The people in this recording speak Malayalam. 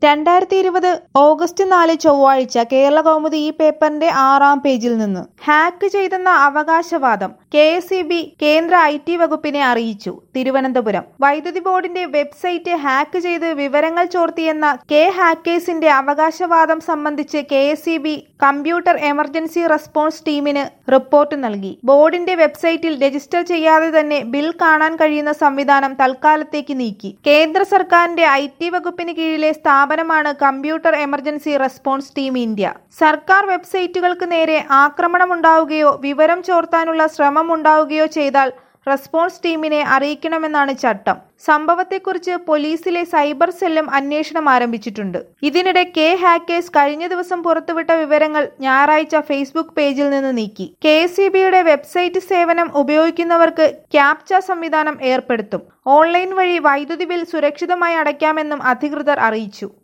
രണ്ടായിരത്തി ഇരുപത് ഓഗസ്റ്റ് നാല് ചൊവ്വാഴ്ച കേരള കൗമുദി ഈ പേപ്പറിന്റെ ആറാം പേജിൽ നിന്ന് ഹാക്ക് ചെയ്തെന്ന അവകാശവാദം കെ എസ് ഇ ബി കേന്ദ്ര ഐ ടി വകുപ്പിനെ അറിയിച്ചു തിരുവനന്തപുരം വൈദ്യുതി ബോർഡിന്റെ വെബ്സൈറ്റ് ഹാക്ക് ചെയ്ത് വിവരങ്ങൾ ചോർത്തിയെന്ന കെ ഹാക്കേഴ്സിന്റെ അവകാശവാദം സംബന്ധിച്ച് K S E B computer emergency response ടീമിന് റിപ്പോർട്ട് നൽകി ബോർഡിന്റെ വെബ്സൈറ്റിൽ രജിസ്റ്റർ ചെയ്യാതെ തന്നെ ബിൽ കാണാൻ കഴിയുന്ന സംവിധാനം തൽക്കാലത്തേക്ക് നീക്കി കേന്ദ്ര സർക്കാരിന്റെ ഐ ടി വകുപ്പിന് കീഴിലെ സ്ഥാപനമാണ് computer emergency response team India സർക്കാർ വെബ്സൈറ്റുകൾക്ക് നേരെ ആക്രമണമുണ്ടാവുകയോ വിവരം ചോർത്താനുള്ള ശ്രമം ഉണ്ടാവുകയോ ചെയ്താൽ റെസ്പോൺസ് ടീമിനെ അറിയിക്കണമെന്നാണ് ചട്ടം സംഭവത്തെക്കുറിച്ച് പോലീസിലെ സൈബർ സെല്ലും അന്വേഷണം ആരംഭിച്ചിട്ടുണ്ട് ഇതിനിടെ കെ ഹാക്കേഴ്സ് കഴിഞ്ഞ ദിവസം പുറത്തുവിട്ട വിവരങ്ങൾ ഞായറാഴ്ച ഫേസ്ബുക്ക് പേജിൽ നിന്ന് നീക്കി കെ സി ബിയുടെ വെബ്സൈറ്റ് സേവനം ഉപയോഗിക്കുന്നവർക്ക് ക്യാപ്ച സംവിധാനം ഏർപ്പെടുത്തും ഓൺലൈൻ വഴി വൈദ്യുതി ബിൽ സുരക്ഷിതമായി അടയ്ക്കാമെന്നും അധികൃതർ അറിയിച്ചു